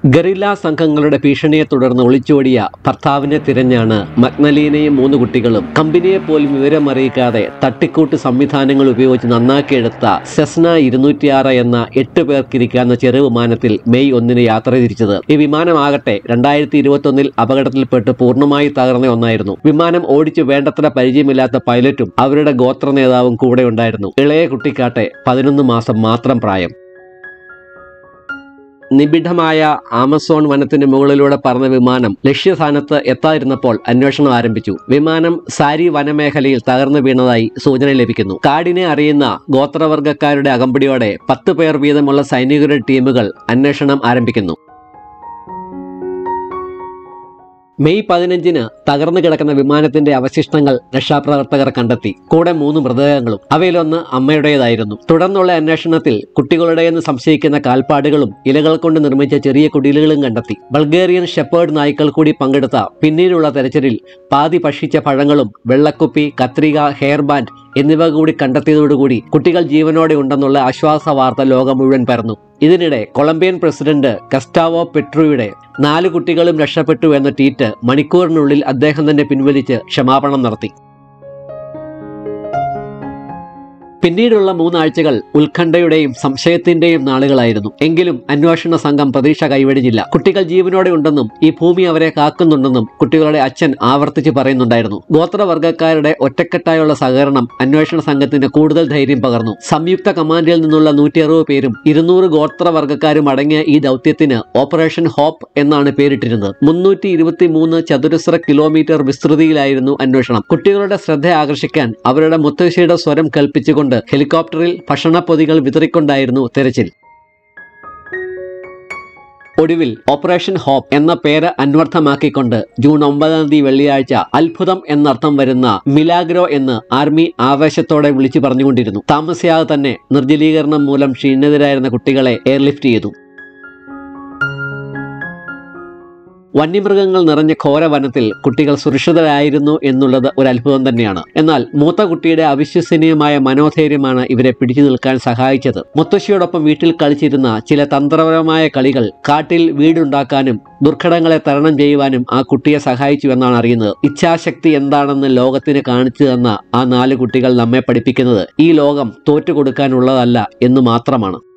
guerrilla സംഘങ്ങളുടെ ഭീഷണിയെ തുടർന്ന് ഒളിച്ചോടിയ ഭർത്താവിനെ തിരഞ്ഞാണ് മഗ്നലീനയും മൂന്ന് കുട്ടികളും കമ്പനിയെ പോലും വിവരമറിയിക്കാതെ തട്ടിക്കൂട്ട് സംവിധാനങ്ങൾ ഉപയോഗിച്ച് നന്നാക്കിയെടുത്ത സെസ്ന ഇരുന്നൂറ്റിയാറ് എന്ന എട്ട് പേർക്കിരിക്കാവുന്ന ചെറുവിമാനത്തിൽ മെയ് ഒന്നിന് യാത്ര തിരിച്ചത് ഈ വിമാനമാകട്ടെ രണ്ടായിരത്തി ഇരുപത്തൊന്നിൽ അപകടത്തിൽപ്പെട്ട് പൂർണ്ണമായി തകർന്ന ഒന്നായിരുന്നു വിമാനം ഓടിച്ചു വേണ്ടത്ര പരിചയമില്ലാത്ത പൈലറ്റും അവരുടെ ഗോത്ര നേതാവും കൂടെ ഉണ്ടായിരുന്നു ഇളയ കുട്ടിക്കാട്ടെ പതിനൊന്ന് മാസം മാത്രം പ്രായം നിബിഡമായ ആമസോൺ വനത്തിന് മുകളിലൂടെ പറന്ന വിമാനം ലക്ഷ്യസ്ഥാനത്ത് എത്താതിരുന്നപ്പോൾ അന്വേഷണം ആരംഭിച്ചു വിമാനം സാരി വനമേഖലയിൽ തകർന്നു വീണതായി സൂചന ലഭിക്കുന്നു കാടിനെ അറിയുന്ന ഗോത്രവർഗക്കാരുടെ അകമ്പടിയോടെ പത്ത് പേർ വീതമുള്ള സൈനികരുടെ ടീമുകൾ അന്വേഷണം ആരംഭിക്കുന്നു മെയ് പതിനഞ്ചിന് തകർന്നു കിടക്കുന്ന വിമാനത്തിന്റെ അവശിഷ്ടങ്ങൾ രക്ഷാപ്രവർത്തകർ കണ്ടെത്തി കൂടെ മൂന്ന് മൃതദേഹങ്ങളും അവയിലൊന്ന് അമ്മയുടേതായിരുന്നു തുടർന്നുള്ള അന്വേഷണത്തിൽ കുട്ടികളുടെയെന്ന് സംശയിക്കുന്ന കാൽപ്പാടുകളും ഇലകൾ കൊണ്ട് നിർമ്മിച്ച ചെറിയ കുടിലുകളും കണ്ടെത്തി ബൾഗേറിയൻ ഷെപ്പേർഡ് നായ്ക്കൾ കൂടി പങ്കെടുത്ത പിന്നീടുള്ള തെരച്ചിലിൽ പാതി ഭക്ഷിച്ച പഴങ്ങളും വെള്ളക്കുപ്പി കത്രിക ഹെയർ ബാൻഡ് എന്നിവ കൂടി കണ്ടെത്തിയതോടുകൂടി കുട്ടികൾ ജീവനോടെ ഉണ്ടെന്നുള്ള ആശ്വാസ വാർത്ത ലോകം മുഴുവൻ പരന്നു ഇതിനിടെ കൊളംബിയൻ പ്രസിഡന്റ് കസ്റ്റാവോ പെട്രുയുടെ നാല് കുട്ടികളും രക്ഷപ്പെട്ടു എന്ന ട്വീറ്റ് മണിക്കൂറിനുള്ളിൽ അദ്ദേഹം തന്നെ പിൻവലിച്ച് ക്ഷമാപണം നടത്തി പിന്നീടുള്ള മൂന്നാഴ്ചകൾ ഉത്കണ്ഠയുടെയും സംശയത്തിന്റെയും നാളുകളായിരുന്നു എങ്കിലും അന്വേഷണ സംഘം പ്രതീക്ഷ കൈവെടിഞ്ഞില്ല കുട്ടികൾ ജീവനോടെ ഉണ്ടെന്നും ഈ ഭൂമി അവരെ കാക്കുന്നുണ്ടെന്നും കുട്ടികളുടെ അച്ഛൻ ആവർത്തിച്ച് പറയുന്നുണ്ടായിരുന്നു ഗോത്രവർഗക്കാരുടെ ഒറ്റക്കെട്ടായുള്ള സഹകരണം അന്വേഷണ സംഘത്തിന് കൂടുതൽ ധൈര്യം പകർന്നു സംയുക്ത കമാൻഡിൽ നിന്നുള്ള നൂറ്റി അറുപത് പേരും ഇരുന്നൂറ് ഗോത്രവർഗക്കാരും അടങ്ങിയ ഈ ദൗത്യത്തിന് ഓപ്പറേഷൻ ഹോപ്പ് എന്നാണ് പേരിട്ടിരുന്നത് മുന്നൂറ്റി ഇരുപത്തി മൂന്ന് ചതുരശ്ര കിലോമീറ്റർ വിസ്തൃതിയിലായിരുന്നു അന്വേഷണം കുട്ടികളുടെ ശ്രദ്ധ ആകർഷിക്കാൻ അവരുടെ മുത്തശ്ശിയുടെ സ്വരം കൽപ്പിച്ചുകൊണ്ട് ഹെലികോപ്റ്ററിൽ ഭക്ഷണപ്പൊതികൾ വിതറിക്കൊണ്ടായിരുന്നു തെരച്ചിൽ ഒടുവിൽ ഓപ്പറേഷൻ ഹോപ്പ് എന്ന പേര് അന്വർത്ഥമാക്കിക്കൊണ്ട് ജൂൺ ഒമ്പതാം തീയതി വെള്ളിയാഴ്ച അത്ഭുതം എന്നർത്ഥം വരുന്ന മിലാഗ്രോ എന്ന് ആർമി ആവേശത്തോടെ വിളിച്ചു പറഞ്ഞുകൊണ്ടിരുന്നു താമസിയാതെ തന്നെ നിർജ്ജലീകരണം മൂലം ക്ഷീണിതരായിരുന്ന കുട്ടികളെ എയർലിഫ്റ്റ് ചെയ്തു വന്യമൃഗങ്ങൾ നിറഞ്ഞ ഘോരവനത്തിൽ കുട്ടികൾ സുരക്ഷിതരായിരുന്നു എന്നുള്ളത് ഒരു അത്ഭുതം തന്നെയാണ് എന്നാൽ മൂത്ത കുട്ടിയുടെ അവിശ്വസനീയമായ മനോധൈര്യമാണ് ഇവരെ പിടിച്ചു നിൽക്കാൻ സഹായിച്ചത് മുത്തശ്ശിയോടൊപ്പം വീട്ടിൽ കളിച്ചിരുന്ന ചില തന്ത്രപരമായ കളികൾ കാട്ടിൽ വീടുണ്ടാക്കാനും ദുർഘടങ്ങളെ തരണം ചെയ്യുവാനും ആ കുട്ടിയെ സഹായിച്ചു എന്നാണ് അറിയുന്നത് ഇച്ഛാശക്തി എന്താണെന്ന് ലോകത്തിന് കാണിച്ചു തന്ന ആ നാല് കുട്ടികൾ നമ്മെ പഠിപ്പിക്കുന്നത് ഈ ലോകം തോറ്റുകൊടുക്കാനുള്ളതല്ല എന്ന് മാത്രമാണ്